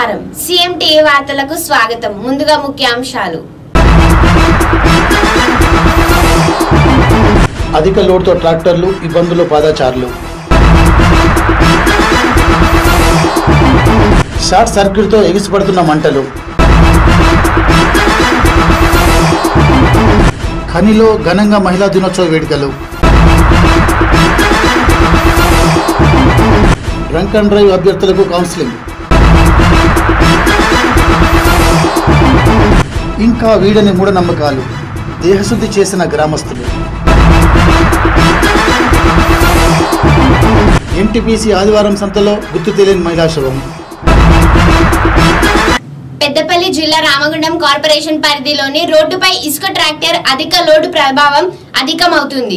నమస్కారం CM TV వార్తలకు స్వాగతం ముందుగా ముఖ్యాంశాలు అధిక లోడ్తో ట్రాక్టర్లు ఇబ్బందులు పాదచారులు షార్ట్ సర్క్యూట్తో ఎగిసిపడుతున్న మంటలు ఖనిలో ఘనంగా మహిళా దినోత్సవ వేడుకలు డ్రంక్ అండ్ డ్రైవ్ అభ్యర్థులకు కౌన్సిలింగ్ ఇంకా వీడని మూఢనమ్మకాలు దేహశుద్ధి చేసిన గ్రామస్తులు ఎన్టీపీసీ ఆదివారం సంతలో గుర్తు తెలియని మహిళా శవం పెద్దపల్లి జిల్లా రామగుండం కార్పొరేషన్ పరిధిలోని రోడ్డుపై ఇసుక ట్రాక్టర్ అధిక లోడు ప్రభావం అధికమవుతుంది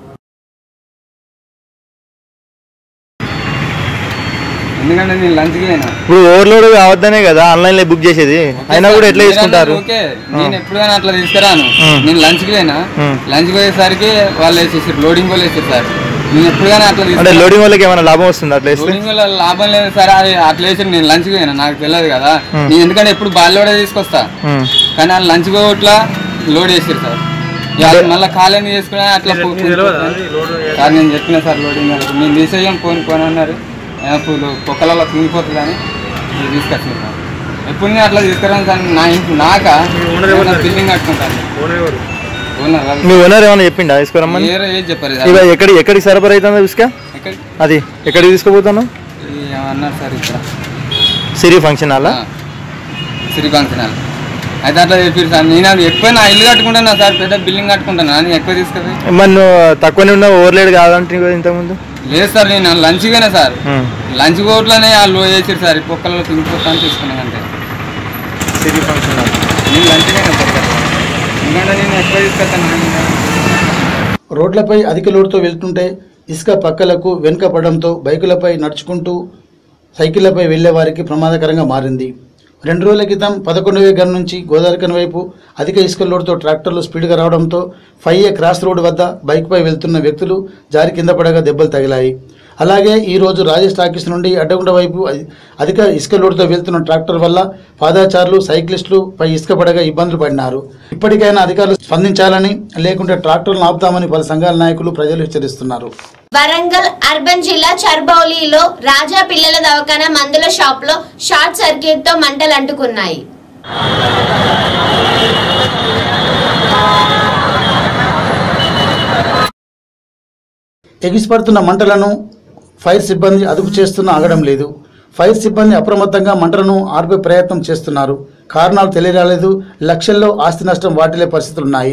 ఎందుకంటే నేను లంచ్కి అయినా ఇప్పుడు ఓవర్లోడ్ కావద్దనే కదా ఆన్లైన్ లో బుక్ చేసేది అయినా కూడా ఎట్లా తీసుకుంటారు ఓకే నేను ఎప్పుడైనా అట్లా తీసుకురాను ఉం. నేను లంచ్కి పోయినా ఉం. లంచ్కి పోయేసరికి వాళ్ళు వేసేసారు లోడింగ్ వాళ్ళు వేసారు సార్ నేను ఎప్పుడుగానే అట్లా అంటే తీసుకురా లోడింగ్ వాళ్ళకి ఏమైనా లాభం వస్తుంది అట్లా వేస్తే లోడింగ్ వల్ల లాభం లేదు సార్ అది అట్లా వేసి నేను లంచ్కి పోయినా నాకు తెలియదు కదా ఉం. నేను ఎందుకంటే ఎప్పుడు బాల్లోడే తీసుకొస్తా ఉం. కానీ వాళ్ళు లంచ్ పోవట్లా లోడ్ వేసారు సార్ ఇక అది మళ్ళీ ఖాళీ చేసుకుని అట్లా పో- సార్ నేను చెప్పిన సార్ లోడింగ్ వాళ్ళకి. నేను తీసేయం పోను పోను అన్నారు పూలు కుక్కలలో కుంగిపోతుంది అని ఇది తీసుకొచ్చిన సార్ ఎప్పుడు నేను అట్లా తీసుకురాను సార్ నా ఇంటి నాక బిల్డింగ్ కట్టుకుంటాను ఓనర్ రవి. మీ ఓనర్ ఏమైనా చెప్పిండా తీసుకురమ్మని వేరే ఏది చెప్పారు ఇక ఎక్కడి ఎక్కడికి సరఫరా అవుతుందో ఇసుక ఎక్కడ అది ఎక్కడికి తీసుకుపోతాను ఇది అన్నారు సార్ ఇక్కడ సిరి ఫంక్షన్ హాలా ఆ, శ్రీ ఫంక్షన్ హాల్. అయితే అట్లా చెప్పారు సార్ నేను అది ఎక్కువ నా ఇల్లు కట్టుకుంటాను సార్ పెద్ద బిల్డింగ్ కట్టుకుంటాను నేను ఎక్కువ తీసుకుపోయి మరి నువ్వు తక్కువనే ఉన్న ఓవర్లేడ్ కాదంటే కదా ఇంతకుముందు లేదు సార్ నేను లంచ్ పోయినా సార్ ఉం. లంచ్ కోట్లోనే వాళ్ళు వేసారు సార్ కుక్కలలో తింగిపోతాను తీసుకున్నాను అంతే సిరి ఫంక్షన్ హాల్ నేను లంచ్ పోయినా సార్ ఎందుకంటే నేను ఎక్కువ తీసుకొస్తాను రోడ్లపై అధిక లోడుతో వెళ్తుంటే ఇసుక పక్కలకు వెనుక పడడంతో బైకులపై నడుచుకుంటూ సైకిళ్లపై వెళ్లే వారికి ప్రమాదకరంగా మారింది రెండు రోజుల క్రితం పదకొండు వేగం నుంచి గోదావరికన్ వైపు అధిక ఇసుక లోడుతో ట్రాక్టర్లు స్పీడ్గా రావడంతో ఫైవ్ ఏ క్రాస్ రోడ్ వద్ద బైక్పై వెళ్తున్న వ్యక్తులు జారి కింద పడగా దెబ్బలు తగిలాయి అలాగే ఈ రోజు రాజేష్ టాకీస్ నుండి అడ్డగుండ వైపు అధి- అధిక ఇసుక లోడుతో వెళ్తున్న ట్రాక్టర్ వల్ల పాదాచారులు సైక్లిస్టులు పై ఇసుక పడగా ఇబ్బందులు పడినారు ఇప్పటికైనా అధికారులు స్పందించాలని లేకుంటే ట్రాక్టర్లను ఆపుతామని పలు సంఘాల నాయకులు ప్రజలు హెచ్చరిస్తున్నారు వరంగల్ అర్బన్ జిల్లా చర్బౌలిలో రాజా పిల్లల దవాఖాన మందుల షాప్ లో షార్ట్ సర్క్యూట్ తో మంటలు అంటుకున్నాయి ఎగిసిపడుతున్న మంటలను ఫైర్ సిబ్బంది అదుపు చేస్తున్నా ఆగడం లేదు ఫైర్ సిబ్బంది అప్రమత్తంగా మంటలను ఆర్పే ప్రయత్నం చేస్తున్నారు కారణాలు తెలియరాలేదు లక్షల్లో ఆస్తి నష్టం వాటిల్లే పరిస్థితులున్నాయి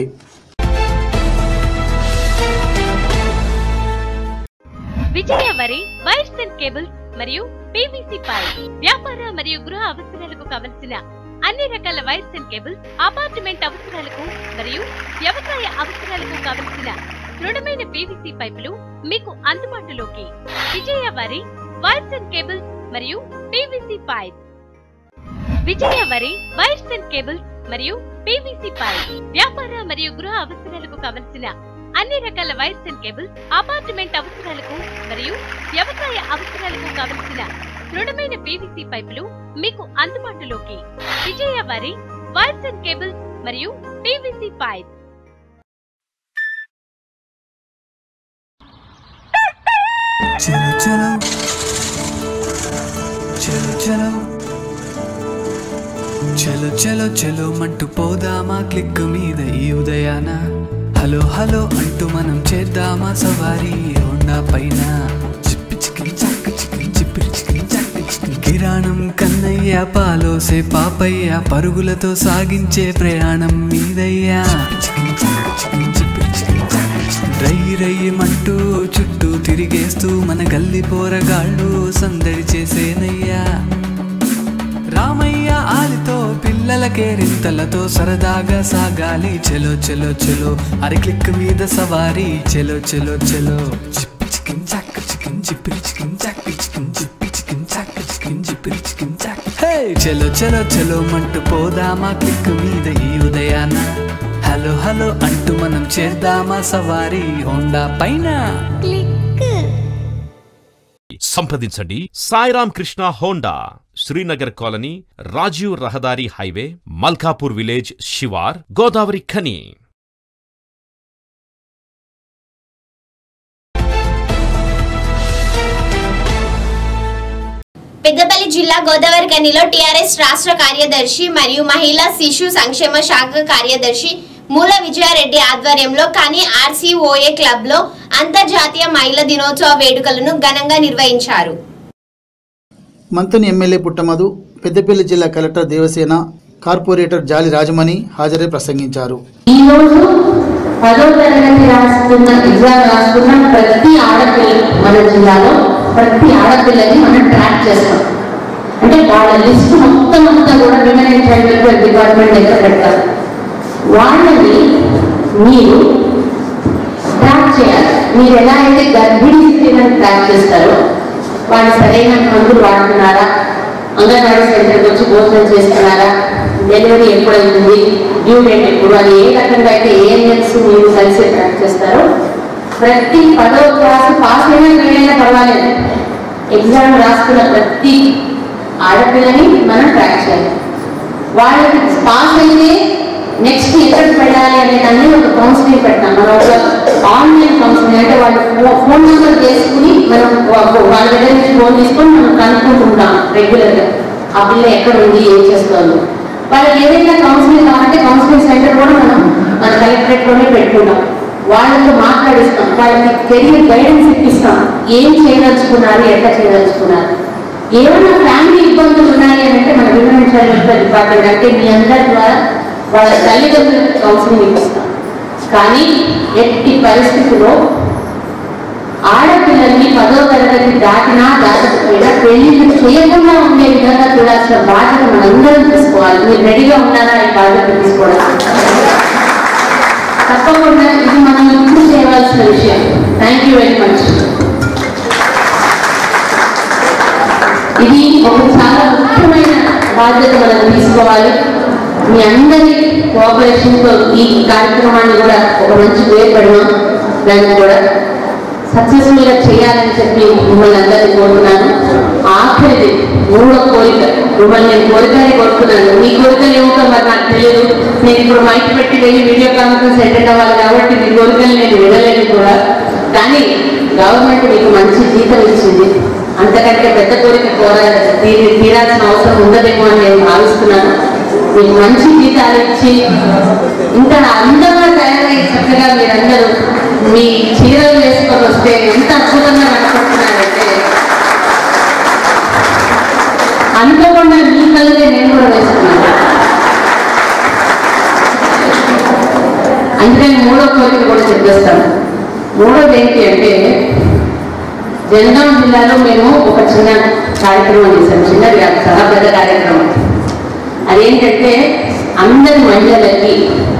విజయ వరి వైర్స్ అండ్ కేబుల్స్ మరియు పీవీసీ పైప్ వ్యాపార మరియు గృహ అవసరాలకు కావలసిన అన్ని రకాల వైర్స్ అండ్ కేబుల్స్ అపార్ట్మెంట్ అవసరాలకు మరియు వ్యవసాయ అవసరాలకు కావలసిన దృఢమైన పీవీసీ పైపులు మీకు అందుబాటులోకి విజయ వరి వైర్స్ అండ్ కేబుల్స్ మరియు పీవీసీ పైప్ విజయ వరి వైర్స్ అండ్ కేబుల్స్ మరియు పీవీసీ పైప్ వ్యాపార మరియు గృహ అవసరాలకు కావలసిన అన్ని రకాల వైర్స్ అండ్ కేబుల్స్ అపార్ట్మెంట్ అవసరాలకు మరియు వ్యవసాయ అవసరాలకు కావలసిన దృఢమైన పీవీసీ పైపులు మీకు అందుబాటులోకి విజయ వారి వైర్స్ అండ్ కేబుల్స్ మరియు పీవీసీ పైప్ చలో చలో చలో చలో చలో చలో చలో మంటూ పోదామా క్లిక్ మీద ఈ ఉదయాన హలో హలో అంటూ మనం చేద్దామా సవారీ హోండా పైన చిప్పి చికిన్ చాక్ చికిన్ చిప్పిరి చికిన్ చాక్ చికిన్ కిరాణం కన్నయ్య పాలోసే పాపయ్య పరుగులతో సాగించే ప్రయాణం మీదయ్యా చికిన్ చాక్ చికిన్ చిప్పిరి చికిన్ చాక్ చికిన్ రై రయ్యమంటూ చుట్టూ తిరిగేస్తూ మన గల్లి పోరగాళ్ళు సందడి చేసేనయ్యా రామయ్య ఆలితో పిల్లల కేరింతలతో సరదాగా సాగాలి చెలో చెలో చెలో అరి క్లిక్ మీద సవారీ చెలో చెలో చెలో చిప్పి చికిన్ చాక్ చికిన్ చిప్పిరి చికిన్ చాక్ చికిన్ చిప్పి చికిన్ చాక్ చికిన్ చిప్పిరి చికిన్ చాక్ హే చెలో చెలో చెలో మంటూ పోదామా క్లిక్ మీద ఈ ఉదయాన హలో హలో అంటూ మనం చేద్దామా సవారీ హోండా పైన సంప్రదించండి సాయిరామ్ కృష్ణ హోండా శ్రీనగర్ కాలనీ రాజీవ్ రహదారి హైవే మల్కాపూర్ విలేజ్ శివార్ గోదావరి ఖని పెద్దపల్లి జిల్లా గోదావరి గనిలో టీఆర్ఎస్ రాష్ట్ర కార్యదర్శి మరియు మహిళా శిశు సంక్షేమ శాఖ కార్యదర్శి మూల విజయారెడ్డి ఆధ్వర్యంలో కని ఆర్సీఓఏ క్లబ్ లో అంతర్జాతీయ మహిళా దినోత్సవ వేడుకలను ఘనంగా నిర్వహించారు మంతని ఎమ్మెల్యే పుట్టమధు పెద్దపల్లి జిల్లా కలెక్టర్ దేవసేన కార్పొరేటర్ జాలి రాజమణి హాజరై ప్రసంగించారు ఈ రోజు పదో తరగతి రాస్తున్న ఎగ్జామ్ రాస్తున్న ప్రతి ఆడపిల్ల మన జిల్లాలో ప్రతి ఆడపిల్లని మనం ట్రాక్ చేస్తాం అంటే వాళ్ళ లిస్ట్ మొత్తం అంతా కూడా women and child welfare department దగ్గర పెడతారు వాళ్ళని మీరు ట్రాక్ చేయాలి మీరు ఎలా అయితే గర్భిణీ స్త్రీలను ట్రాక్ చేస్తారో వాళ్ళు సరైన మందులు వాడుతున్నారా అంగన్వాడీ సెంటర్కి వచ్చి భోజనం చేస్తున్నారా డెలివరీ ఎప్పుడైతుంది డ్యూ డేట్ ఎప్పుడు అది ఏ రకంగా అయితే ఏఎన్ఎస్ మీరు కలిసి ట్రాక్ చేస్తారో ప్రతి పదో క్లాసు పాస్ అయినా ఫెయిల్ అయినా పర్వాలేదు ఎగ్జామ్ రాస్తున్న ప్రతి ఆడపిల్లని మనం ట్రాక్ చేయాలి వాళ్ళకి పాస్ అయితే నెక్స్ట్ ఎక్కడికి వెళ్ళాలి అనే దాన్ని ఒక కౌన్సిలింగ్ పెట్టాం మనం ఒక ఆన్లైన్ కౌన్సిలింగ్ అంటే వాళ్ళు ఫో- ఫోన్ నెంబర్ చేసుకుని మనం వా- వాళ్ళ దగ్గర నుంచి ఫోన్ తీసుకొని మనం కనుక్కుంటుంటాం రెగ్యులర్గా ఆ పిల్ల ఎక్కడ ఉంది ఏం చేస్తోంది వాళ్ళకి ఏదైనా కౌన్సిలింగ్ కావాలంటే కౌన్సిలింగ్ సెంటర్ కూడా మనం మన కలెక్టరేట్ లోనే పెట్టుకుంటాం వాళ్ళతో మాట్లాడిస్తాం వాళ్ళకి కెరీర్ గైడెన్స్ ఇప్పిస్తాం ఏం చేయదలుచుకున్నారు ఎట్లా చేయదలుచుకున్నారు ఏమైనా ఫ్యామిలీ ఇబ్బందులు ఉన్నాయి అని అంటే మన women and child welfare department అంటే మీ అందరి ద్వారా వాళ్ళ తల్లిదండ్రులకు కౌన్సిలింగ్ ఇప్పిస్తాం కానీ ఎట్టి పరిస్థితుల్లో ఆడపిల్లల్ని పదో తరగతి దాటినా దాటకపోయినా పెళ్లిళ్ళు చేయకుండా ఉండే విధంగా చూడాల్సిన బాధ్యత మనందరం తీసుకోవాలి మీరు రెడీగా ఉన్నారా ఈ బాధ్యత తీసుకోవడానికి తప్పకుండా ఇది మనం ఇప్పుడు చేయవలసిన విషయం థ్యాంక్ యూ వెరీ మచ్ ఇది ఒక చాలా ముఖ్యమైన బాధ్యత మనం తీసుకోవాలి మీ అందరి కోఆపరేషన్ తో ఈ కార్యక్రమాన్ని కూడా ఒక మంచి పేరు పెడదాం దాన్ని కూడా సక్సెస్ఫుల్ గా చేయాలని చెప్పి మిమ్మల్ని అందరినీ కోరుతున్నాను ఆఖరిది మూడో కోరిక మిమ్మల్ని నేను కోరికనే కోరుతున్నాను మీ కోరికలు ఏమిటో మరి నాకు తెలియదు నేను ఇప్పుడు మైక్ పెట్టి వెళ్ళి వీడియో కాన్ఫరెన్స్ అటెండ్ అవ్వాలి కాబట్టి మీ కోరికలు నేను వినలేను కూడా కానీ గవర్నమెంట్ మీకు మంచి జీతం ఇచ్చింది అంతకంటే పెద్ద కోరిక కోర తీరి తీరాల్సిన అవసరం ఉండదేమో అని నేను భావిస్తున్నాను మీకు మంచి జీతాలు ఇచ్చి ఇంకా అందంగా తయారై చక్కగా మీరందరూ మీ చీరలు వేసుకొని వస్తే ఎంత అద్భుతంగా కనపడుతున్నారంటే అనుకోకుండా మీ కలరే నేను కూడా వేసుకున్నాను అందుకని మూడో కోరిక కూడా చెప్పేస్తాను మూడోది ఏంటి అంటే జనగాం జిల్లాలో మేము ఒక చిన్న కార్యక్రమం చేశాం చిన్నది కాదు చాలా పెద్ద కార్యక్రమం అదేంటంటే అందరి మహిళలకి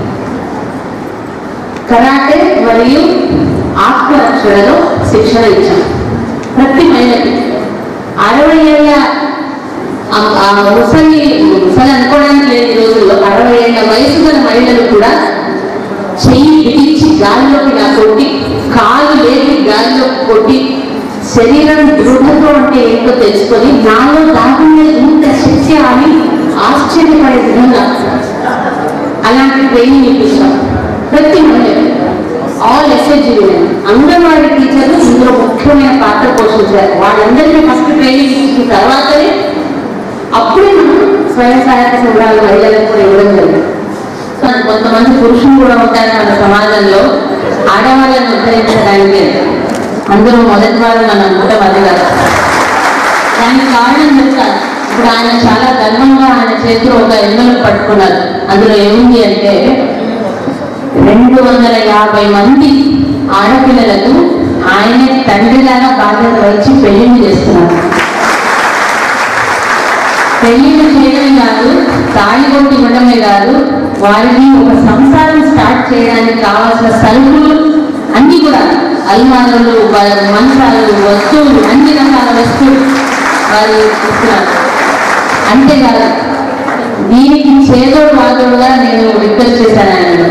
కరాటే మరియు ఆత్మరక్షణలో శిక్షణ ఇచ్చాం ప్రతి మహిళకి అరవై ఏళ్ళ ఆ- ఆ ముసలి ముసలి అనుకోవడానికి లేదు ఈ రోజుల్లో అరవై ఏళ్ళ వయసు గల మహిళలు కూడా చెయ్యి బిగించి గాలిలోకి నా కొట్టి కాలు లేపి గాలిలోకి కొట్టి శరీరం దృఢతో అంటే ఏంటో తెలుసుకొని నాలో దాగుండే ఇంత శక్తి అని ఆశ్చర్యపడే విధంగా అలాంటి ట్రైనింగ్ ఇప్పిస్తాం ప్రతి మహిళ ఆల్ ఎస్ఎస్జీ అంగన్వాడీ టీచర్లు ఇందులో ముఖ్యమైన పాత్ర పోషించారు వాళ్ళందరికీ ఫస్ట్ ట్రైనింగ్ ఇచ్చిన తర్వాతనే అప్పుడే మనం స్వయం సహాయక సంఘాల మహిళలకు కూడా ఇవ్వడం జరిగింది సో కొంతమంది పురుషులు కూడా ఉంటారు మన సమాజంలో ఆడవాళ్ళని ఉద్ధరించడానికి అందరూ మొదటి వారు మన పుట్టమది గారు దానికి కారణం చెప్తాను ఇప్పుడు ఆయన చాలా గర్వంగా ఆయన చేతిలో ఒక ఎన్నోలు పట్టుకున్నారు అందులో ఏముంది అంటే రెండు వందల యాభై మంది ఆడపిల్లలకు ఆయనే తండ్రిలాగా బాధ్యత వహించి పెళ్లిళ్ళు చేస్తున్నారు పెళ్లిళ్ళు చేయడమే కాదు తాళి కొట్టి ఇవ్వడమే కాదు వారిని ఒక సంసారం స్టార్ట్ చేయడానికి కావాల్సిన సరుకులు అన్ని కూడా అల్మారాలు వారి మంచాలు వస్తువులు అన్ని రకాల వస్తువులు వారు ఇస్తున్నారు అంతేకాదు దీనికి చేదోడు వాదోడుగా నేను రిక్వెస్ట్ చేశాను ఆయన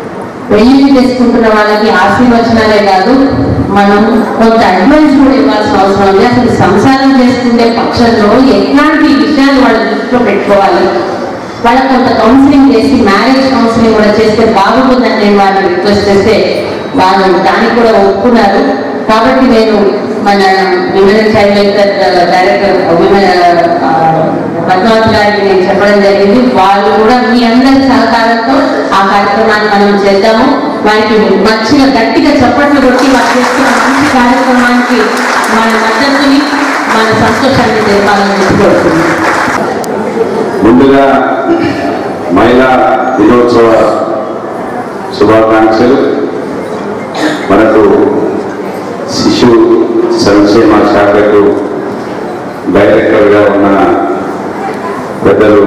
పెళ్లి చేసుకుంటున్న వాళ్ళకి ఆశీర్వచనాలే కాదు మనం కొంత అడ్వైస్ కూడా ఇవ్వాల్సిన అవసరం ఉంది అసలు సంసారం చేసుకునే పక్షంలో ఎట్లాంటి విషయాలు వాళ్ళ దృష్టిలో పెట్టుకోవాలి వాళ్ళకి కొంత కౌన్సిలింగ్ చేసి మ్యారేజ్ కౌన్సిలింగ్ కూడా చేస్తే బాగుంటుందని నేను వారిని రిక్వెస్ట్ చేస్తే వాళ్ళు దానికి కూడా ఒప్పుకున్నారు కాబట్టి నేను మన women child welfare director women Padmavathi గారికి నేను చెప్పడం జరిగింది వాళ్ళు కూడా మీ అందరి సహకారంతో ఆ కార్యక్రమాన్ని మనం చేద్దాము వారికి మంచిగా గట్టిగా చప్పట్లు కొట్టి వారు చేస్తున్న మంచి కార్యక్రమానికి మన మద్దతుని మన సంతోషాన్ని తెలపాలని చెప్పి కోరుతున్నాను ముందుగా మహిళా దినోత్సవ శుభాకాంక్షలు మనకు శిశు సంక్షేమ శాఖకు డైరెక్టర్గా ఉన్న పెద్దలు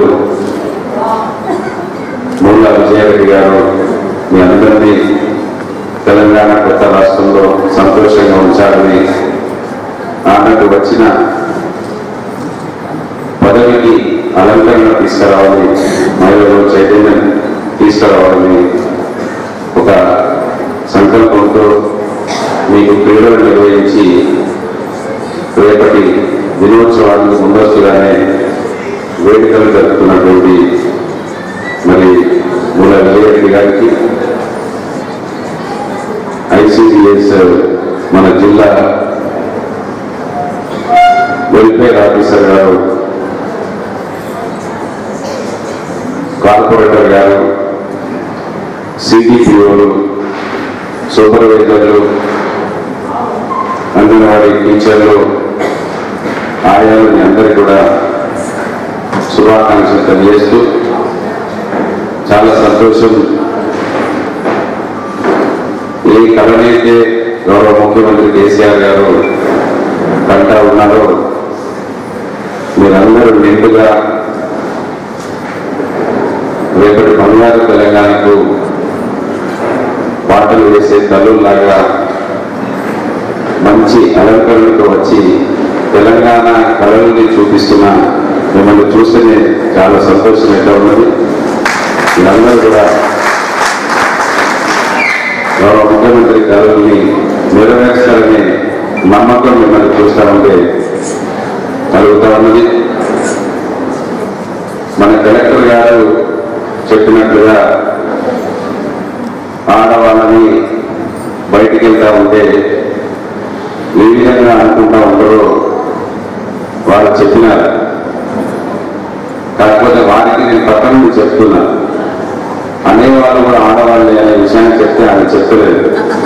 మూల విజయారెడ్డి గారు మీ అందరినీ తెలంగాణ కొత్త రాష్ట్రంలో సంతోషంగా ఉంచాలని ఆమెకు వచ్చిన పదవికి అలంకరణ తీసుకురావాలి మహిళలు చైతన్యం తీసుకురావాలని ఒక సంకల్పంతో మీకు క్రీడలు నిర్వహించి రేపటి దినోత్సవానికి ముందస్తుగానే వేడుకలు జరుపుతున్నటువంటి మరి మూల విజయరెడ్డి గారికి ఐసిడిఎస్ మన జిల్లా వెల్ఫేర్ ఆఫీసర్ గారు కార్పొరేటర్ గారు సిడిపిఓలు సూపర్వైజర్లు అంగన్వాడీ టీచర్లు ఆయాలని అందరికీ కూడా శుభాకాంక్షలు తెలియజేస్తూ చాలా సంతోషం ఏ కళనైతే గౌరవ ముఖ్యమంత్రి కేసీఆర్ గారు కంటా ఉన్నారో మీరందరూ నిండుగా రేపటి బంగారు తెలంగాణకు పాటలు వేసే తల్లుల్లాగా మంచి అలంకరణతో వచ్చి తెలంగాణ కళలని చూపిస్తున్న మిమ్మల్ని చూస్తేనే చాలా సంతోషం ఎట్లా ఉన్నది మీరందరూ కూడా గౌరవ ముఖ్యమంత్రి కళల్ని నెరవేర్చాలనే నమ్మకం మిమ్మల్ని చూస్తా ఉంటే కలుగుతా ఉన్నది మన కలెక్టర్ గారు చెప్పినట్లుగా ఆడవాళ్ళని బయటికి వెళ్తా ఉంటే ఏ విధంగా అనుకుంటా ఉంటారో వాళ్ళు చెప్పినారు కాకపోతే వారికి నేను పక్కన నుండి చెప్తున్నా అనేవాళ్ళు కూడా ఆడవాళ్ళే అనే విషయాన్ని చెప్తే ఆయన చెప్తలేదు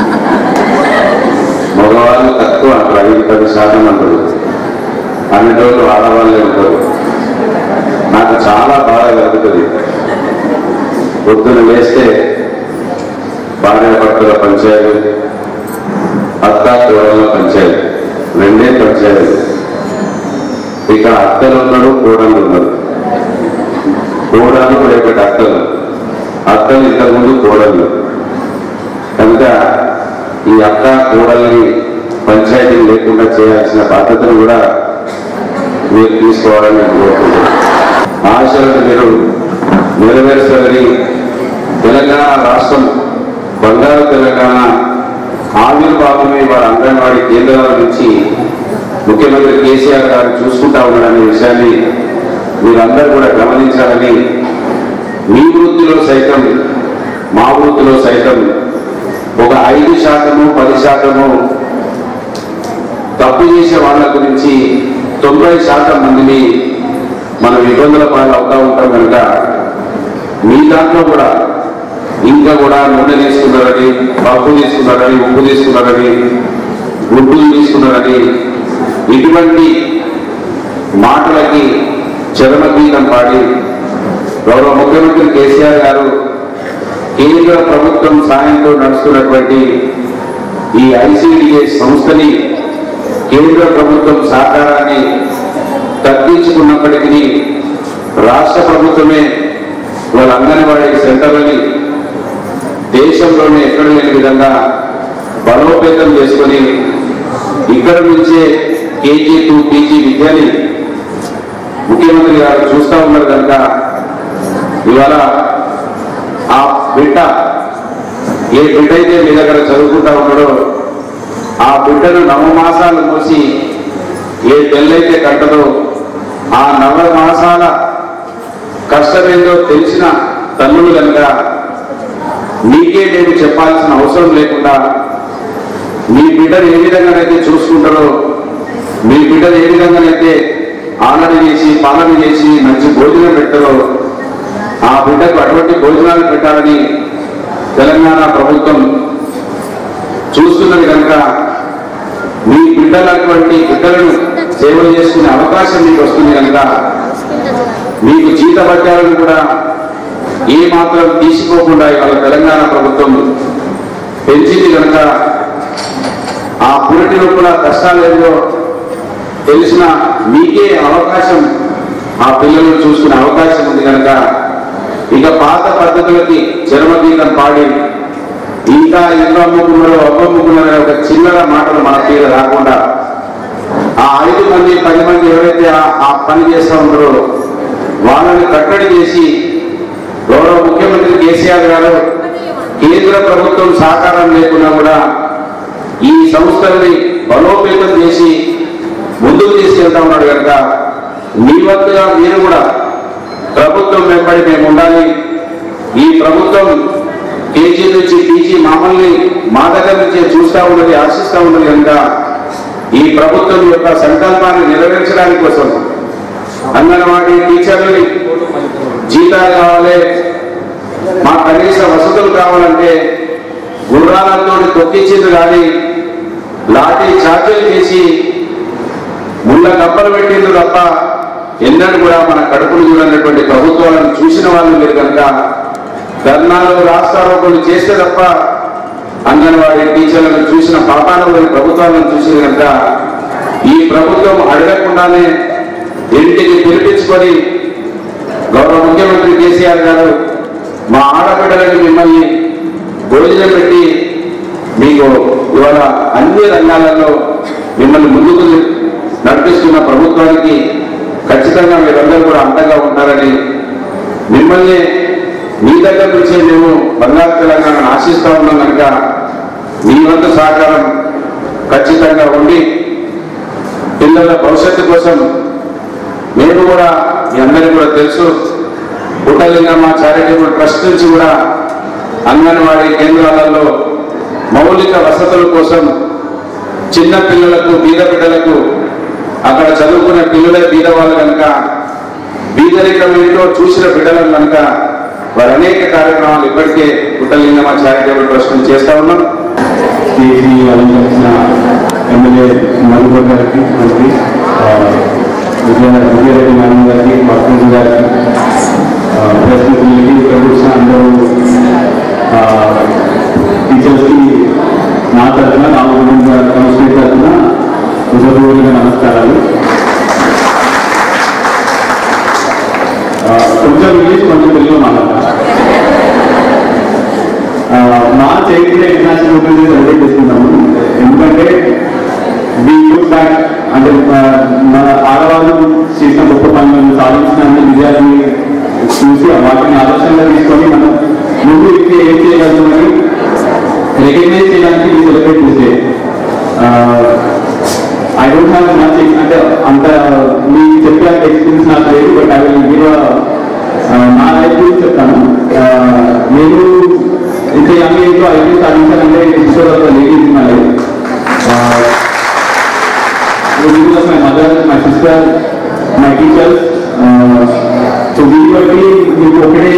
మగవాళ్ళు తక్కువ అంటారు ఐదు పది శాతం అంటారు అన్ని రోజులు ఆడవాళ్ళే ఉంటారు నాకు చాలా బాధ కలుగుతుంది పొద్దున వేస్తే భార్య భర్తల పంచాయతీ అత్త కోడల పంచాయతీ రెండే పంచాయతీ ఇక్కడ అత్తలు ఉన్నాడు కోడలు ఉన్నారు కోడలు రేపటి అత్తలు అత్తలు ఇంతకుముందు కోడలు కనుక ఈ అత్త కోడల్ని పంచాయతీ లేకుండా చేయాల్సిన బాధ్యతను కూడా మీరు తీసుకోవాలని నేను కోరుకుంటున్నాను ఆశలను మీరు నెరవేర్చాలని తెలంగాణ రాష్ట్రం బంగారు తెలంగాణ ఆవిర్భావమే వారి అంగన్వాడీ కేంద్రాల నుంచి ముఖ్యమంత్రి కేసీఆర్ గారు చూసుకుంటా ఉన్నారనే విషయాన్ని మీరందరూ కూడా గమనించాలని మీ వృత్తిలో సైతం మా వృత్తిలో సైతం ఒక ఐదు శాతము పది శాతము తప్పు చేసే వాళ్ళ గురించి తొంభై శాతం మందిని మనం ఇబ్బందుల పాలు అవుతా ఉంటాం కనుక మీ దాంట్లో కూడా ఇంకా కూడా నూనె తీసుకున్నారని పప్పు తీసుకున్నారని ఉప్పు తీసుకున్నారని గుడ్డులు తీసుకున్నారని ఇటువంటి మాటలకి చరమగీతం పాడి గౌరవ ముఖ్యమంత్రి కేసీఆర్ గారు కేంద్ర ప్రభుత్వం సాయంతో నడుస్తున్నటువంటి ఈ ఐసిడిఏ సంస్థని కేంద్ర ప్రభుత్వం సహకారాన్ని తగ్గించుకున్నప్పటికీ రాష్ట్ర ప్రభుత్వమే వాళ్ళ అంగన్వాడీ సెంటర్లని దేశంలోనే ఎక్కడ లేని విధంగా బలోపేతం చేసుకొని ఇక్కడ నుంచే కేజీ టు పీజీ విద్యని ముఖ్యమంత్రి గారు చూస్తా ఉన్నారు కనుక ఇవాళ ఆ బిడ్డ ఏ బిడ్డ అయితే మీ దగ్గర చదువుకుంటా ఉన్నాడో ఆ బిడ్డను నవమాసాలు మోసి ఏ తెల్లైతే కట్టదో ఆ నవ మాసాల కష్టమేందో తెలిసిన తల్లులు కనుక నీకే నేను చెప్పాల్సిన అవసరం లేకుండా మీ బిడ్డను ఏ విధంగానైతే చూసుకుంటారో మీ బిడ్డను ఏ విధంగానైతే ఆనడ చేసి పాలన చేసి మంచి భోజనం పెట్టారో ఆ బిడ్డకు అటువంటి భోజనాలు పెట్టాలని తెలంగాణ ప్రభుత్వం చూస్తున్నది కనుక మీ బిడ్డలు అటువంటి బిడ్డలను సేవలు చేసుకునే అవకాశం మీకు వస్తుంది కనుక మీకు జీతభత్యాలను కూడా ఏ మాత్రం తీసుకోకుండా ఇవాళ తెలంగాణ ప్రభుత్వం పెంచింది కనుక ఆ పురిటి లోపల కష్టాలు ఏదో తెలిసిన మీకే అవకాశం ఆ పిల్లలను చూసుకునే అవకాశం ఉంది కనుక ఇక పాత పద్ధతులకి చరమగీతం పాడి ఇంకా ఇల్లు అమ్ముకున్నారో అమ్మమ్ముకున్నారో ఒక చిల్లర మాటలు మన తీర రాకుండా ఆ ఐదు మంది పది మంది ఎవరైతే ఆ- ఆ పని చేస్తూ ఉంటారో వాళ్ళని కట్టడి చేసి గౌరవ ముఖ్యమంత్రి కేసీఆర్ గారు కేంద్ర ప్రభుత్వం సహకారం లేకున్నా కూడా ఈ సంస్థల్ని బలోపేతం చేసి ముందుకు తీసుకెళ్తా ఉన్నాడు కనుక మీ వంతుగా మీరు కూడా ప్రభుత్వం వెంబడి మేము ఉండాలి ఈ ప్రభుత్వం కేజీ నుంచి పీజీ మమ్మల్ని మా దగ్గర నుంచి చూస్తూ ఉన్నది ఆశిస్తూ ఉన్నది కనుక ఈ ప్రభుత్వం యొక్క సంకల్పాన్ని నెరవేర్చడానికి కోసం అంగన్వాడీ టీచర్లని జీతాలు కావాలి మా కనీస వసతులు కావాలంటే గుర్రాలతో తొక్కించింది కానీ లాఠీ చార్జీలు చేసి ముళ్ళ కప్పలు పెట్టింది తప్ప ఎన్నడూ కూడా మన కడుపులు చూడనటువంటి ప్రభుత్వాలను చూసిన వాళ్ళు మీరు కనుక ధర్నాలు రాస్తారోపణలు చేస్తే తప్ప అంగన్వాడీ టీచర్లను చూసిన పాపాలను ప్రభుత్వాలను చూసిన కనుక ఈ ప్రభుత్వం అడగకుండానే ఇంటికి పిలిపించుకొని గౌరవ ముఖ్యమంత్రి కేసీఆర్ గారు మా ఆడబిడ్డలకు మిమ్మల్ని భోజనం పెట్టి మీకు ఇవాళ అన్ని రంగాలలో మిమ్మల్ని ముందుకు నడిపిస్తున్న ప్రభుత్వానికి ఖచ్చితంగా మీరందరూ కూడా అండగా ఉంటారని మిమ్మల్ని మీ దగ్గర నుంచే మేము బంగారు తెలంగాణను ఆశిస్తా ఉన్నాం కనుక మీ వంతు సహకారం ఖచ్చితంగా ఉండి పిల్లల భవిష్యత్తు కోసం మేము కూడా మీ అందరికీ కూడా తెలుసు పుట్టలింగమ్మ చారిటబుల్ ట్రస్ట్ నుంచి కూడా అంగన్వాడీ కేంద్రాలలో మౌలిక వసతుల కోసం చిన్న పిల్లలకు బీద బిడ్డలకు అక్కడ చదువుకునే పిల్లలే బీద వాళ్ళు కనుక బీదరికం ఏంటో చూసిన బిడ్డలను కనుక వారు అనేక కార్యక్రమాలు ఇప్పటికే పుట్టలింగమ్మ చారిటబుల్ ట్రస్ట్ నుంచి చేస్తా ఉన్నాం చేసి అలంకరించిన ఎమ్మెల్యే మధుకర్ గారికి మంత్రి ఆ, విజయ విజయరెడ్డి మేడం గారికి మక్కంజు గారికి ఆ, ప్రెస్ మిత్రులకి ఇక్కడ కూర్చున్న అందరూ ఆ, టీచర్స్కి నా తరఫున రామగుండం కౌన్సిలర్ తరఫున హృదయపూర్వక నమస్కారాలు ఆ, కొంచెం ఇంగ్లీష్ కొంచెం తెలుగు మాట్లాడతాను ఆ, మా చైతన్య ఇంటర్నేషనల్ మూమెంట్ సెలబ్రేట్ చేసుకుంటాము ఎందుకంటే వి లుక్ బ్యాక్ అంటే ఆ, మన ఆడవాళ్ళు చేసిన గొప్ప పనులను సాధించిన అన్ని విజయాన్ని చూసి వాటిని ఆలోచనగా తీసుకొని మనం ముందు ఇంకా ఏం చేయగలుగుతామని రికగ్నైజ్ చేయడానికి ఈ సెలబ్రేట్ చేసే ఐ డోంట్ హ్యావ్ మచ్ అంటే అంత మీకు చెప్పే ఎక్స్పీరియన్స్ నాకు లేదు బట్ ఐ విల్ గివ్ నా లైఫ్ గురించి చెప్తాను ఆ, నేను ఇంత యంగ్ ఏజ్ లో ఐటీ సాధించాలంటే in store of ladies in my life my mother my sister my teachers so వీటి బట్టి మీకు ఒకటే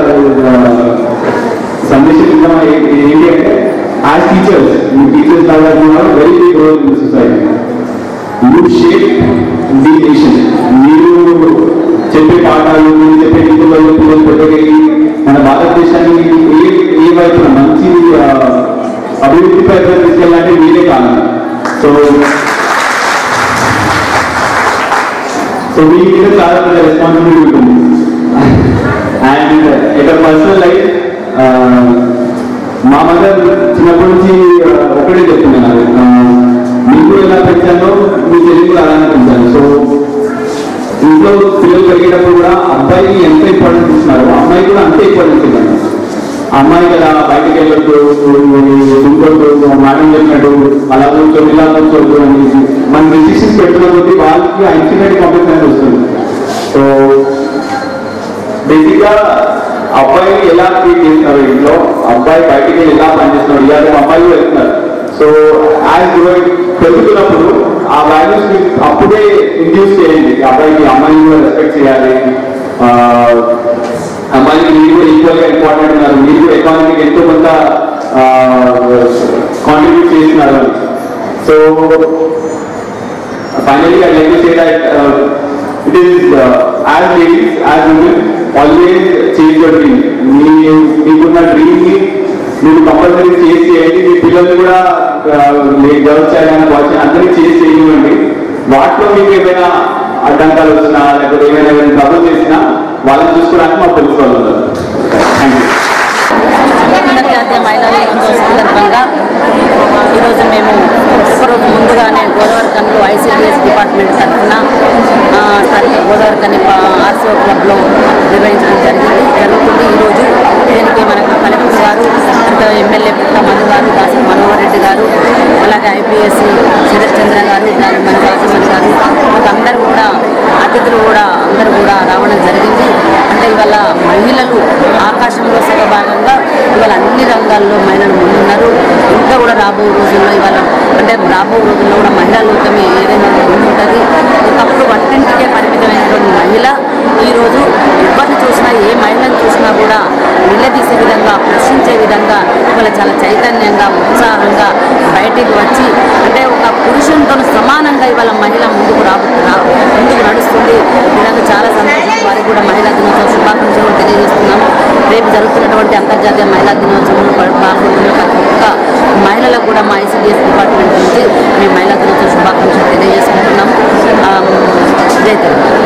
సందేశం ఇద్దాం ఏంటి అంటే యాజ్ టీచర్స్ మీ టీచర్స్ లాగా very big role in society you shape the nation మీరు చెప్పే పాఠాలు మీరు చెప్పే నిధులలో పిల్లలు పెట్టగలిగి మన భారతదేశాన్ని ఏ ఏ వైపున మంచి ఆ, అభివృద్ధి ప్రయత్నం తీసుకెళ్ళాలంటే మీరే కాదు సో సో మీ మీద చాలా పెద్ద రెస్పాన్సిబిలిటీ ఉంటుంది అండ్ ఇక పర్సనల్ లైఫ్ మా మదర్ చిన్నప్పటి నుంచి ఆ, ఒకటే చెప్తుంది నాకు ఆ, మీకు ఎలా పెంచాలో మీ చెల్లి కూడా అలానే పెంచాను సో ఇంట్లో పిల్లలు పెరిగేటప్పుడు కూడా అబ్బాయికి ఎంత ఇంపార్టెన్స్ ఇస్తున్నారో అమ్మాయి కూడా అంతే ఇంపార్టెన్స్ ఇవ్వండి అమ్మాయి కదా బయటకు వెళ్ళొద్దు ఇంకోటి మేడం చెప్పినట్టు అలా కూర్చోదు ఇలా కూర్చోద్దు అని మనం రిస్ట్రిక్షన్స్ పెట్టుకున్న కొద్దీ వాళ్ళ మనకి ఆ ఇన్స్టిమేట్ కంపెనీ వస్తుంది సో బేసిక్గా అబ్బాయిని ఎలా ట్రీట్ చేస్తున్నారు ఇంట్లో అబ్బాయి బయటికి వెళ్ళి ఎలా పనిచేస్తున్నారు ఇవాళ అమ్మాయిలు వెళ్తున్నారు సో యాజ్ గ్రోయింగ్ పెరుగుతున్నప్పుడు ఆ వాల్యూస్ అప్పుడే ఇండ్యూస్ చేయండి అబ్బాయికి అమ్మాయిని కూడా రెస్పెక్ట్ చేయాలి ఆ, అమ్మాయికి మీరు కూడా ఈక్వల్ గా ఇంపార్టెంట్ ఉన్నారు మీరు కూడా ఎకానమీకి ఎంతో కొంత కాంట్రిబ్యూట్ చేస్తున్నారు so finally I'd like to say that uh, it is uh, as ladies, as women, always change your dream. మీ మీకున్న డ్రీమ్ ని మీరు కంపల్సరీ చేసి చేయండి మీ పిల్లలు కూడా గర్ల్స్ అయినా బాయ్స్ అందరినీ చేసి చేయనివ్వండి వాటిలో మీకు ఏమైనా అడ్డంకాలు వచ్చినా లేకపోతే ఏమైనా ఏమైనా ట్రబుల్ చేసినా వాళ్ళని చూసుకోవడానికి మా పోలీసు వాళ్ళు ఉన్నారు థ్యాంక్ యూ అంతర్జాతీయ మహిళా దినోత్సవం సందర్భంగా ఈరోజు మేము ఒకరోజు ముందుగానే గోదావరి కన్నులు ఐసీడీఎస్ డిపార్ట్మెంట్ తరఫున ఆ, స్థానిక గోదావరి కన్ని ఆర్సీఓ క్లబ్లో నిర్వహించడం జరిగింది జరుగుతుంది ఈరోజు దీనికి మనకు కలెక్టర్ గారు ఇంకా ఎమ్మెల్యే పుట్ట మధు గారు దాసి మనోహర్ రెడ్డి గారు అలాగే ఐపీఎస్ శరత్ చంద్ర గారు దాని మన రాజమణి గారు ఇంకా అందరూ కూడా అతిథులు కూడా అందరూ కూడా రావడం జరిగింది అంటే ఇవాళ మహిళలు ఆకాశంలో సగ భాగంగా ఇవాళ అన్ని రంగాల్లో మహిళలు ముందున్నారు ఇంకా కూడా రాబో రోజుల్లో ఇవాళ అంటే రాబో రోజుల్లో కూడా మహిళా లోకమే ఏదైనా ముందుంటుంది ఒకప్పుడు వంటింటికే పరిమితమైనటువంటి మహిళ ఈరోజు ఎవరిని చూసినా ఏ మహిళను చూసినా కూడా నిలదీసే విధంగా ప్రశ్నించే విధంగా ఇవాళ చాలా చైతన్యంగా ఉత్సాహంగా బయటికి వచ్చి అంటే ఒక పురుషునితో సమానంగా ఇవాళ మహిళ ముందుకు రాబో రా- ముందుకు నడుస్తుంది ఇదంతా చాలా సంతోషం వారికి కూడా మహిళా దినోత్సవం శుభాకాంక్షలు తెలియజేస్తున్నాము రేపు జరుగుతున్నటువంటి అంతర్జాతీయ మహిళా దినోత్సవంలో పా- పాల్గొంటున్న ప్రతి ఒక్క మహిళలకు కూడా మా ఐసీడీఎస్ డిపార్ట్మెంట్ నుంచి మేము మహిళా దినోత్సవ శుభాకాంక్షలు తెలియజేసుకుంటున్నాము ఆ, జై తెలంగాణ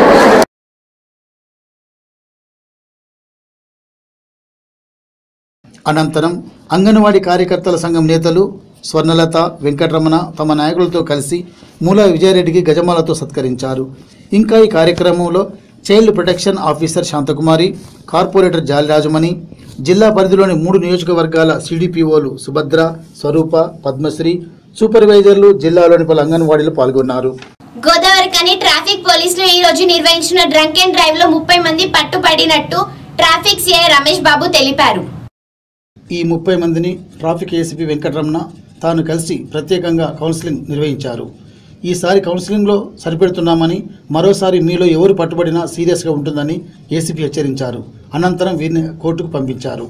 అనంతరం అంగన్వాడీ కార్యకర్తల సంఘం నేతలు స్వర్ణలత వెంకటరమణ తమ నాయకులతో కలిసి మూల విజయారెడ్డికి గజమాలతో సత్కరించారు ఇంకా ఈ కార్యక్రమంలో child protection officer Shanthakumari corporator జాలిరాజమణి జిల్లా పరిధిలోని మూడు నియోజకవర్గాల సిడిపిఓలు సుభద్ర స్వరూప పద్మశ్రీ సూపర్వైజర్లు జిల్లాలోని పలు అంగన్వాడీలు పాల్గొన్నారు గోదావరి కని ట్రాఫిక్ పోలీసులు ఈ రోజు నిర్వహించిన డ్రంక్ అండ్ డ్రైవ్ లో ముప్పై మంది పట్టుపడినట్టు ట్రాఫిక్ సిఐ రమేష్ బాబు తెలిపారు ఈ ముప్పై మందిని ట్రాఫిక్ ఏసీపీ వెంకటరమణ తాను కలిసి ప్రత్యేకంగా కౌన్సిలింగ్ నిర్వహించారు ఈసారి కౌన్సిలింగ్లో సరిపెడుతున్నామని మరోసారి మీలో ఎవరు పట్టుబడినా సీరియస్గా ఉంటుందని ఏసీపీ హెచ్చరించారు అనంతరం వీరిని కోర్టుకు పంపించారు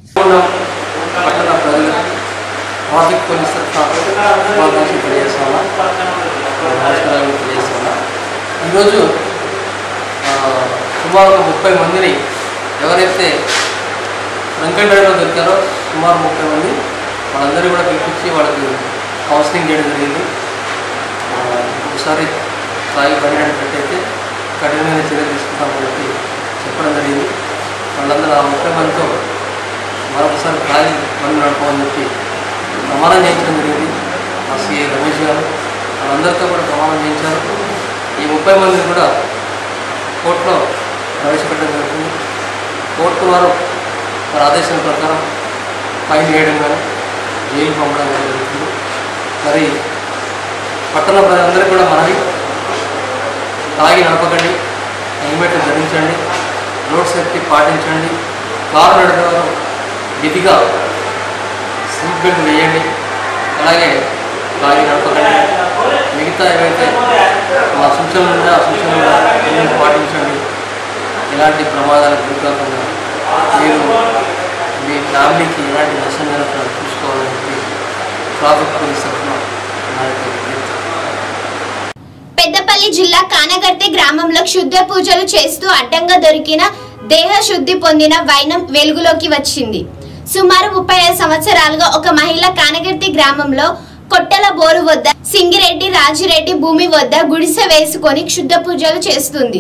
పట్టణ ప్రజలు ట్రాఫిక్ పోలీస్ తరఫున శుభాకాంక్షలు తెలియజేస్తున్నా నమస్కారాలు తెలియజేస్తున్నా ఈరోజు ఆ, సుమారు ఒక ముప్పై మందిని ఎవరైతే రంకెల్ డ్రైవ్లో దొరికారో సుమారు ముప్పై మంది వాళ్ళందరినీ కూడా పిలిపించి వాళ్ళకి కౌన్సిలింగ్ చేయడం జరిగింది ఆ, ఒకసారి తాగి పడినట్టయితే కఠినమైన చర్యలు తీసుకుంటామని చెప్పి చెప్పడం జరిగింది వాళ్ళందరూ ఆ ముప్పై మందితో మరొకసారి ఖాళీ బండి నడపమని చెప్పి ప్రమాణం చేయించడం జరిగింది మా సిఏ రమేష్ గారు వాళ్ళందరితో కూడా ప్రమాణం చేయించారు ఈ ముప్పై మందిని కూడా కోర్టులో ప్రవేశపెట్టడం జరుగుతుంది కోర్టు వారు వారి ఆదేశం ప్రకారం ఫైన్ వేయడం కానీ జైలు పంపడం కానీ జరుగుతుంది మరి పట్టణ ప్రజలందరికీ కూడా మనవి తాగి నడపకండి హెల్మెట్ ధరించండి రోడ్ సేఫ్టీ పాటించండి కారు నడిపేవారు విధిగా సీట్ బెల్ట్ వేయండి అలాగే తాగి నడపకండి మిగతా ఏవైతే మా సూచనలు ఉన్నాయో ఆ సూచనలు కూడా అన్నీ పాటించండి ఎలాంటి ప్రమాదాలకు గురి కాకుండా మీరు మీ ఫ్యామిలీకి ఎలాంటి నష్టం జరగకుండా చూసుకోవాలని చెప్పి ట్రాఫిక్ పోలీస్ తరఫున నా యొక్క విజ్ఞప్తి. పెద్దపల్లి జిల్లా కానగర్తి గ్రామంలో క్షుద్ర పూజలు చేస్తూ అడ్డంగా దొరికిన దేహ శుద్ధి పొందిన వైనం వెలుగులోకి వచ్చింది సుమారు ముప్పై ఐదు సంవత్సరాలుగా ఒక మహిళ కానగర్తి గ్రామంలో కొట్టల బోరు వద్ద సింగిరెడ్డి రాజిరెడ్డి భూమి వద్ద గుడిసె వేసుకొని క్షుద్ర పూజలు చేస్తుంది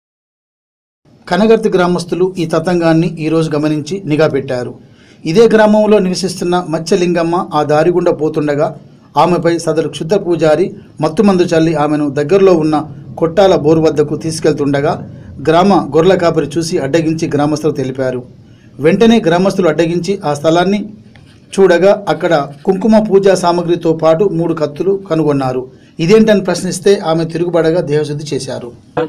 కనగర్తి గ్రామస్తులు ఈ తతంగాన్ని ఈరోజు గమనించి నిఘా పెట్టారు ఇదే గ్రామంలో నివసిస్తున్న మత్స్యలింగమ్మ ఆ దారి గుండా పోతుండగా ఆమెపై సదరు క్షుద్ర పూజారి మత్తుమందు చల్లి ఆమెను దగ్గరలో ఉన్న కొట్టాల బోరు వద్దకు తీసుకెళ్తుండగా గ్రామ గొర్రెల కాపరి చూసి అడ్డగించి గ్రామస్తులు తెలిపారు వెంటనే గ్రామస్తులు అడ్డగించి ఆ స్థలాన్ని చూడగా అక్కడ కుంకుమ పూజా సామగ్రితో పాటు మూడు కత్తులు కనుగొన్నారు ఇదేంటని ప్రశ్నిస్తే ఆమె తిరుగుబడగా దేహశుద్ధి చేశారు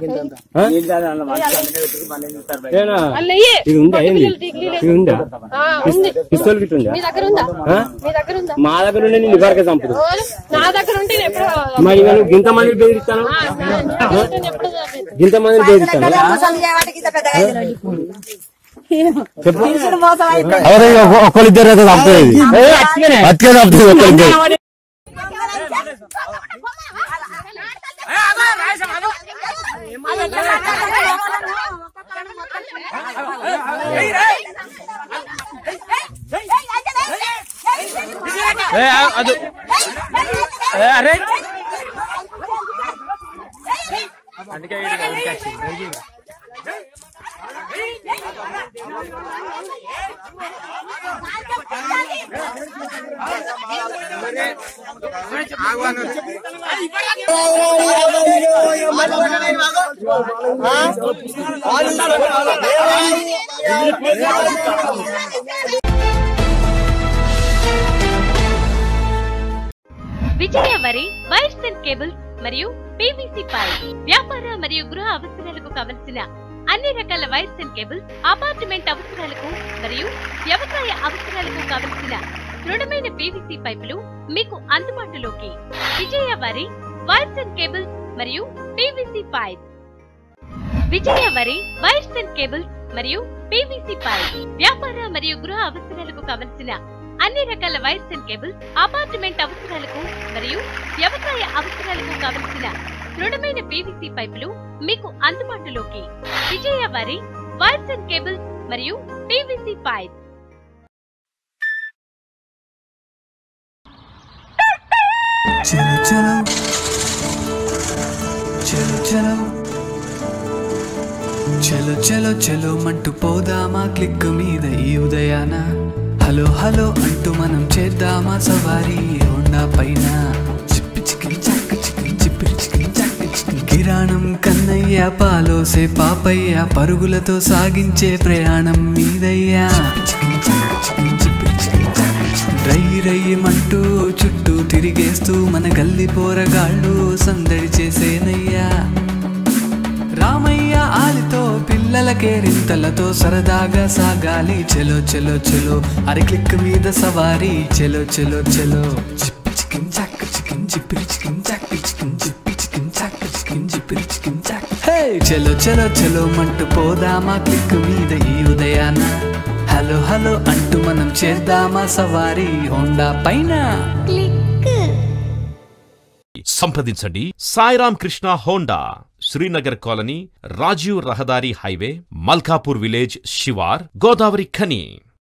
ఇది ఉందా ఏంది ఇది ఉందా పిస్తోల్ గిట్ ఉందా మీ దగ్గర ఉందా ఆ? మీ దగ్గర ఉందా మా దగ్గర ఉండే నేను ఇవరకే చంపుదు నా దగ్గర ఉంటే నేను ఎప్పుడు మరి ఇక నువ్వు గింత మంది బెదిరిస్తాను నేను ఎప్పుడు చదివాను. గింత మంది బెదిరిస్తాను చెప్పు ఒకరిద్దరు అయితే తప్పుతుంది అతికే తప్పుతుంది ఒకరిద్దరు అది అరే అందుకే విజయ వరి వైర్స్ అండ్ కేబుల్స్ మరియు పీవీసీ పైప్ వ్యాపార మరియు గృహ అవసరాలకు కావలసిన అన్ని రకాల వైర్స్ అండ్ కేబుల్స్ అపార్ట్మెంట్ అవసరాలకు మరియు వ్యవసాయ అవసరాలకు కావలసిన దృఢమైన పీవీసీ పైపులు మీకు అందుబాటులోకి విజయ వరి వైర్స్ అండ్ కేబుల్స్ మరియు పీవీసీ పైప్ విజయ వరి వైర్స్ అండ్ కేబుల్స్ మరియు పీవీసీ పైప్ వ్యాపార మరియు గృహ అవసరాలకు కావలసిన అన్ని రకాల వైర్స్ అండ్ కేబుల్స్ అపార్ట్మెంట్ అవసరాలకు మరియు వ్యవసాయ అవసరాలకు కావలసిన దృఢమైన పీవీసీ పైపులు మీకు అందుబాటులోకి విజయ వరి వైర్స్ అండ్ కేబుల్స్ మరియు పీవీసీ పైప్ చలో చలో చలో చలో చలో చలో చలో మంటూ పోదామా క్లిక్ మీద ఈ ఉదయాన హలో హలో అంటూ మనం చేద్దామా సవారీ హోండా పైన చిప్పి చికిన్ చక్క చికిన్ చిప్పిరి చికిన్ చక్క చికిన్ కిరాణం కన్నయ్య పాలోసే పాపయ్య పరుగులతో సాగించే ప్రయాణం మీదయ్యా చికిన్ చక్క చికిన్ చిప్పిరి చికిన్ చక్క చికిన్ రై రయ్యమంటూ చుట్టూ తిరిగేస్తూ మన గల్లి పోరగాళ్ళు సందడి చేసేనయ్యా రామయ్య ఆలితో పిల్లలకే రింతలతో సరదాగా సాగాలి చెలో చెలో చెలో అరి క్లిక్ మీద సవారీ చెలో చెలో చెలో చిప్పి చికిన్ చాక్ చికిన్ చిప్పిరి చికిన్ చాక్ చికిన్ చిప్పి చికిన్ చాక్ చికిన్ చిప్పిరి చికిన్ చాక్ హే చెలో చెలో చెలో మంటూ పోదామా క్లిక్ మీద ఈ ఉదయాన హలో హలో అంటూ మనం చేద్దామా సవారీ హోండా పైన సంప్రదించండి సాయిరామ్ కృష్ణ హోండా శ్రీనగర్ కాలనీ రాజీవ్ రహదారి హైవే మల్కాపూర్ విలేజ్ శివార్ గోదావరి ఖని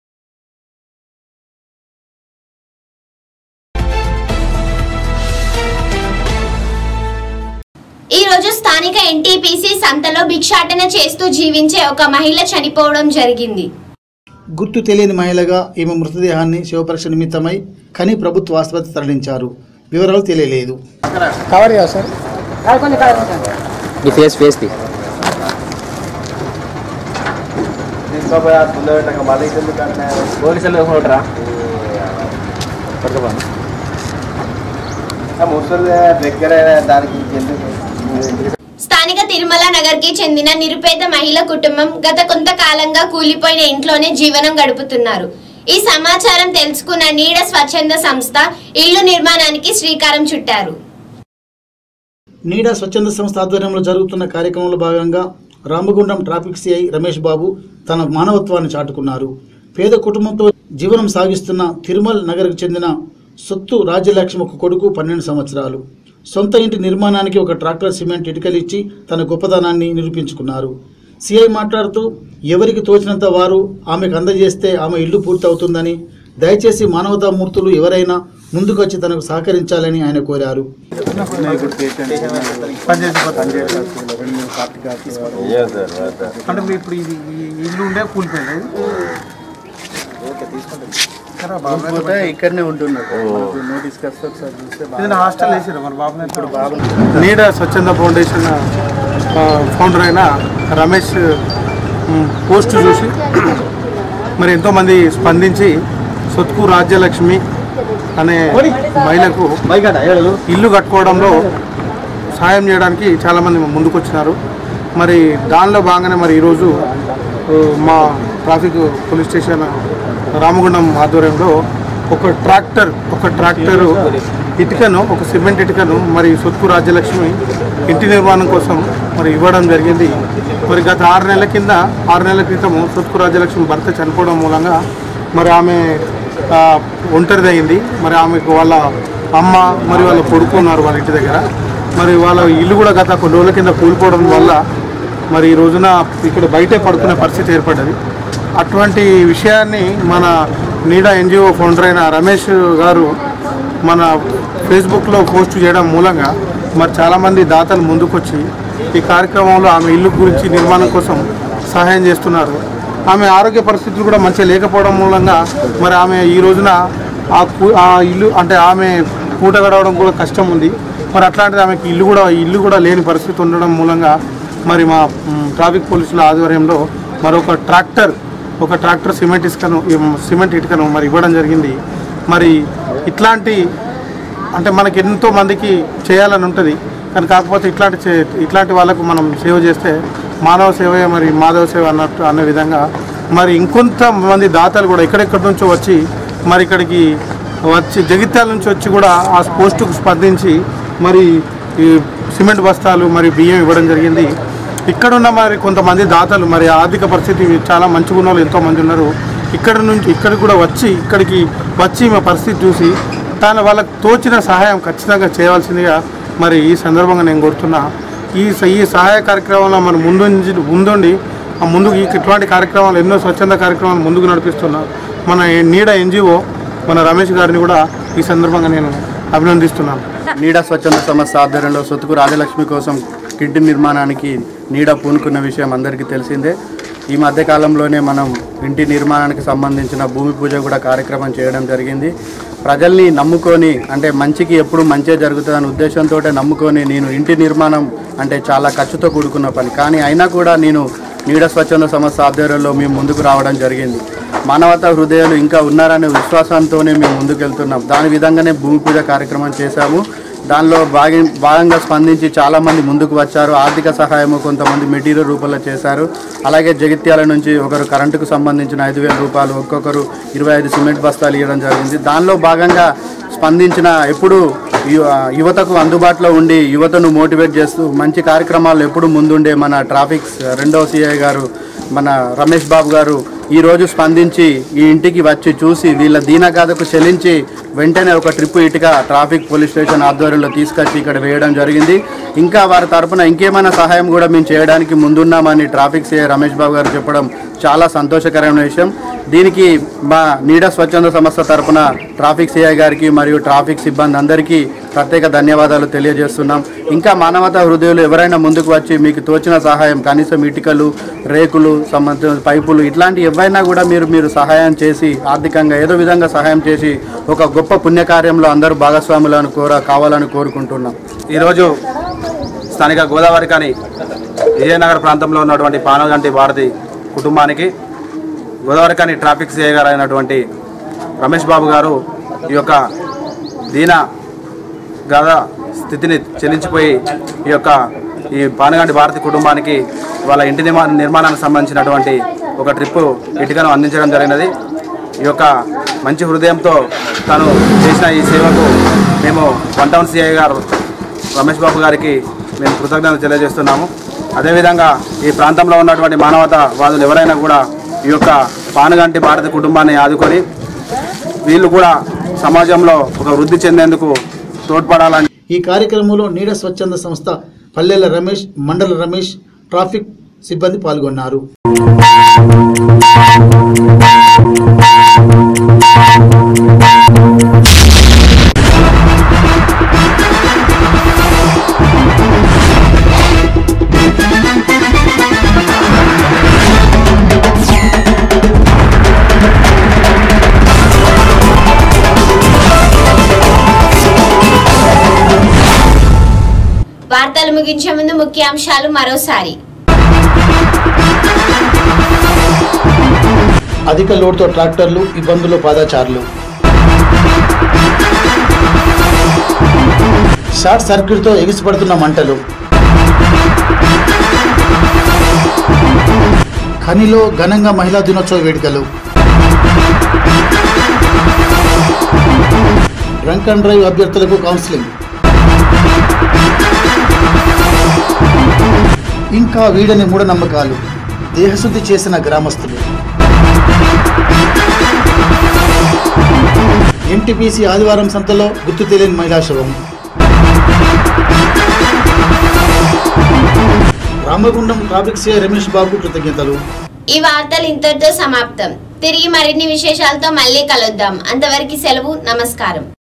ఈ రోజు స్థానిక ఎన్టీపీసీ సంతలో భిక్షాటన చేస్తూ జీవించే ఒక మహిళ చనిపోవడం జరిగింది గుర్తు తెలియని మహిళగా ఈమె మృతదేహాన్ని శివపరీక్ష నిమిత్తమై కని ప్రభుత్వ ఆసుపత్రి తరలించారు వివరాలు తెలియలేదు కవర్ చేయ సార్ నీ ఫేస్ ఫేస్ ది పోలీసులు కొట్టరా ముసలి దగ్గర దానికి స్థానిక తిరుమల నగర్ కి చెందిన నిరుపేద మహిళ కుటుంబం గత కొంతకాలంగా కూలిపోయిన ఇంట్లోనే జీవనం గడుపుతున్నారు ఈ సమాచారం తెలుసుకున్న నీడ స్వచ్ఛంద సంస్థ ఇల్లు నిర్మాణానికి శ్రీకారం చుట్టారు నీడా స్వచ్ఛంద సంస్థ ఆధ్వర్యంలో జరుగుతున్న కార్యక్రమంలో భాగంగా రామగుండం ట్రాఫిక్ సిఐ రమేష్ బాబు తన మానవత్వాన్ని చాటుకున్నారు పేద కుటుంబంతో జీవనం సాగిస్తున్న తిరుమల్ నగర్కు చెందిన సొత్తు రాజ్యలక్ష్మి ఒక కొడుకు పన్నెండు సంవత్సరాలు సొంత ఇంటి నిర్మాణానికి ఒక ట్రాక్టర్ సిమెంట్ ఇటుకలు ఇచ్చి తన గొప్పతనాన్ని నిరూపించుకున్నారు సిఐ మాట్లాడుతూ ఎవరికి తోచినంత వారు ఆమెకు అందజేస్తే ఆమె ఇల్లు పూర్తవుతుందని దయచేసి మానవతామూర్తులు ఎవరైనా ముందుకొచ్చి తనకు సహకరించాలని ఆయన కోరారు అంటే మీరు ఇప్పుడు ఇది ఈ ఇల్లు ఉండే కూలిపోయింది ఇక్కడనే ఉంటున్నాడు నోటీస్ వస్తే ఒకసారి చూస్తే ఏదైనా హాస్టల్ వేసారు మన బాబు ఇప్పుడు బాబు నీడ స్వచ్ఛంద ఫౌండేషన్ ఆ, ఫౌండర్ అయిన రమేష్ ఉమ్, పోస్ట్ చూసి మరి ఎంతోమంది స్పందించి సొత్కు రాజ్యలక్ష్మి అనే మహిళకు ఇల్లు కట్టుకోవడంలో సహాయం చేయడానికి చాలామంది ముందుకు వచ్చినారు మరి దానిలో భాగంగానే మరి ఈరోజు ఆ, మా ట్రాఫిక్ పోలీస్ స్టేషన్ రామగుండం ఆధ్వర్యంలో ఒక ట్రాక్టర్ ఒక ట్రాక్టర్ ఇటుకను ఒక సిమెంట్ ఇటుకను మరి సొత్కు రాజ్యలక్ష్మి ఇంటి నిర్మాణం కోసం మరి ఇవ్వడం జరిగింది మరి గత ఆరు నెలల కింద ఆరు నెలల క్రితము సొత్కు రాజ్యలక్ష్మి భర్త చనిపోవడం మూలంగా మరి ఆమె ఆ, ఒంటరిదయింది మరి ఆమెకు వాళ్ళ అమ్మ మరి వాళ్ళ కొడుకు ఉన్నారు వాళ్ళ ఇంటి దగ్గర మరి వాళ్ళ ఇల్లు కూడా గత కొన్ని రోజుల కింద కూలిపోవడం వల్ల మరి ఈ రోజున ఇక్కడ బయటే పడుకునే పరిస్థితి ఏర్పడ్డది అటువంటి విషయాన్ని మన నీడా ఎన్జిఓ ఫౌండర్ అయిన రమేష్ గారు మన ఫేస్బుక్లో పోస్ట్ చేయడం మూలంగా మరి చాలామంది దాతలు ముందుకొచ్చి ఈ కార్యక్రమంలో ఆమె ఇల్లు గురించి నిర్మాణం కోసం సహాయం చేస్తున్నారు ఆమె ఆరోగ్య పరిస్థితులు కూడా మంచిగా లేకపోవడం మూలంగా మరి ఆమె ఈ రోజున ఆ కు- ఆ ఇల్లు అంటే ఆమె పూట గడవడం కూడా కష్టం ఉంది మరి అట్లాంటిది ఆమెకి ఇల్లు కూడా ఇల్లు కూడా లేని పరిస్థితి ఉండడం మూలంగా మరి మా మ్, ట్రాఫిక్ పోలీసుల ఆధ్వర్యంలో మరొక ట్రాక్టర్ ఒక ట్రాక్టర్ సిమెంట్ ఇసుకను ఈ సిమెంట్ ఇటుకను మరి ఇవ్వడం జరిగింది మరి ఇట్లాంటి అంటే మనకి ఎంతో మందికి చేయాలని ఉంటుంది కానీ కాకపోతే ఇట్లాంటి చే ఇట్లాంటి వాళ్ళకు మనం సేవ చేస్తే మానవ సేవే మరి మాధవ సేవ అన్నట్టు అనే విధంగా మరి ఇంకొంత మంది దాతలు కూడా ఎక్కడెక్కడి నుంచో వచ్చి మరి ఇక్కడికి వచ్చి జగిత్యాల నుంచి వచ్చి కూడా ఆ పోస్టుకు స్పందించి మరి ఈ సిమెంట్ బస్తాలు మరి బియ్యం ఇవ్వడం జరిగింది ఇక్కడున్న మరి కొంతమంది దాతలు మరి ఆర్థిక పరిస్థితి చాలా మంచిగా ఉన్న వాళ్ళు ఎంతో మంది ఉన్నారు ఇక్కడ నుంచి ఇక్కడికి కూడా వచ్చి ఇక్కడికి వచ్చి మా పరిస్థితి చూసి తాను వాళ్ళకి తోచిన సహాయం ఖచ్చితంగా చేయవలసిందిగా మరి ఈ సందర్భంగా నేను కోరుతున్నా ఈ స- ఈ సహాయ కార్యక్రమంలో మనం ముందుండి ముందుండి ఆ ముందుకు ఈ ఇట్లాంటి కార్యక్రమాలు ఎన్నో స్వచ్ఛంద కార్యక్రమాలు ముందుకు నడిపిస్తున్నా మన నీడ ఎన్జిఓ మన రమేష్ గారిని కూడా ఈ సందర్భంగా నేను అభినందిస్తున్నాను నీడ స్వచ్ఛంద సంస్థ ఆధ్వర్యంలో సొతుకు రాజలక్ష్మి కోసం కిడ్నీ నిర్మాణానికి నీడ పూనుకున్న విషయం అందరికీ తెలిసిందే ఈ మధ్య కాలంలోనే మనం ఇంటి నిర్మాణానికి సంబంధించిన భూమి పూజ కూడా కార్యక్రమం చేయడం జరిగింది ప్రజల్ని నమ్ముకొని అంటే మంచికి ఎప్పుడు మంచే జరుగుతుందనే ఉద్దేశంతో నమ్ముకొని నేను ఇంటి నిర్మాణం అంటే చాలా ఖర్చుతో కూడుకున్న పని కానీ అయినా కూడా నేను నీడ స్వచ్ఛంద సంస్థ ఆధ్వర్యంలో మేము ముందుకు రావడం జరిగింది మానవతా హృదయాలు ఇంకా ఉన్నారనే విశ్వాసంతోనే మేము ముందుకు వెళ్తున్నాం దాని విధంగానే భూమి పూజ కార్యక్రమం చేశాము దానిలో భాగ భాగంగా స్పందించి చాలామంది ముందుకు వచ్చారు ఆర్థిక సహాయము కొంతమంది మెటీరియల్ రూపంలో చేశారు అలాగే జగిత్యాల నుంచి ఒకరు కరెంటుకు సంబంధించిన ఐదు వేల రూపాయలు ఒక్కొక్కరు ఇరవై ఐదు సిమెంట్ బస్తాలు ఇవ్వడం జరిగింది దానిలో భాగంగా స్పందించిన ఎప్పుడు యు- యువతకు అందుబాటులో ఉండి యువతను మోటివేట్ చేస్తూ మంచి కార్యక్రమాలు ఎప్పుడు ముందుండే మన ట్రాఫిక్ రెండవ సిఐ గారు మన రమేష్ బాబు గారు ఈ రోజు స్పందించి ఈ ఇంటికి వచ్చి చూసి వీళ్ళ దీనగాథకు చెల్లించి వెంటనే ఒక ట్రిప్ ఇటుక ట్రాఫిక్ పోలీస్ స్టేషన్ ఆధ్వర్యంలో తీసుకొచ్చి ఇక్కడ వేయడం జరిగింది ఇంకా వారి తరపున ఇంకేమైనా సహాయం కూడా మేము చేయడానికి ముందున్నామని ట్రాఫిక్ సిఐ రమేష్ బాబు గారు చెప్పడం చాలా సంతోషకరమైన విషయం దీనికి మా నీడ స్వచ్ఛంద సంస్థ తరపున ట్రాఫిక్ సిఐ గారికి మరియు ట్రాఫిక్ సిబ్బంది అందరికీ ప్రత్యేక ధన్యవాదాలు తెలియజేస్తున్నాం ఇంకా మానవతా హృదయాలు ఎవరైనా ముందుకు వచ్చి మీకు తోచిన సహాయం కనీసం ఇటుకలు రేకులు సంబంధించిన పైపులు ఇట్లాంటి ఎవరైనా కూడా మీరు మీరు సహాయం చేసి ఆర్థికంగా ఏదో విధంగా సహాయం చేసి ఒక గొప్ప పుణ్యకార్యంలో అందరూ భాగస్వాములను కోర కావాలని కోరుకుంటున్నాం ఈరోజు స్థానిక గోదావరి కానీ విజయనగర ప్రాంతంలో ఉన్నటువంటి పానగంటి భారతి కుటుంబానికి గోదావరి కానీ ట్రాఫిక్ సిఐ గారు అయినటువంటి రమేష్ బాబు గారు ఈ యొక్క దీన గద స్థితిని చెల్లించిపోయి ఈ యొక్క ఈ పానగంటి భారతి కుటుంబానికి వాళ్ళ ఇంటి నిర్మా నిర్మాణానికి సంబంధించినటువంటి ఒక ట్రిప్ ఇటుకను అందించడం జరిగినది ఈ యొక్క మంచి హృదయంతో తను చేసిన ఈ సేవకు మేము వన్ టౌన్ సిఐ గారు రమేష్ బాబు గారికి మేము కృతజ్ఞతలు తెలియజేస్తున్నాము అదేవిధంగా ఈ ప్రాంతంలో ఉన్నటువంటి మానవతా వాదులు ఎవరైనా కూడా ఈ యొక్క పానగంటి భారత కుటుంబాన్ని ఆదుకొని వీళ్ళు కూడా సమాజంలో ఒక వృద్ధి చెందేందుకు తోడ్పడాలని ఈ కార్యక్రమంలో నీడ స్వచ్ఛంద సంస్థ పల్లెల రమేష్ మండల రమేష్ ట్రాఫిక్ సిబ్బంది పాల్గొన్నారు వార్తలు ముగించే ముందు ముఖ్యాంశాలు మరోసారి అధిక లోడ్తో ట్రాక్టర్లు ఇబ్బందులు పాదాచారులు షార్ట్ సర్క్యూట్తో ఎగిసిపడుతున్న మంటలు ఖనిలో ఘనంగా మహిళా దినోత్సవ వేడుకలు డ్రంక్ అండ్ డ్రైవ్ అభ్యర్థులకు కౌన్సిలింగ్ ఇంకా వీడని మూఢనమ్మకాలు దేహశుద్ధి చేసిన గ్రామస్తులు ఎన్టీపీసీ ఆదివారం సంతలో గుర్తు తెలియని మహిళా శవం రామగుండం ట్రాఫిక్ సిఐ రమేష్ బాబు కృతజ్ఞతలు ఈ వార్తలు ఇంతటితో సమాప్తం తిరిగి మరిన్ని విశేషాలతో మళ్ళీ కలుద్దాం అంతవరకు సెలవు నమస్కారం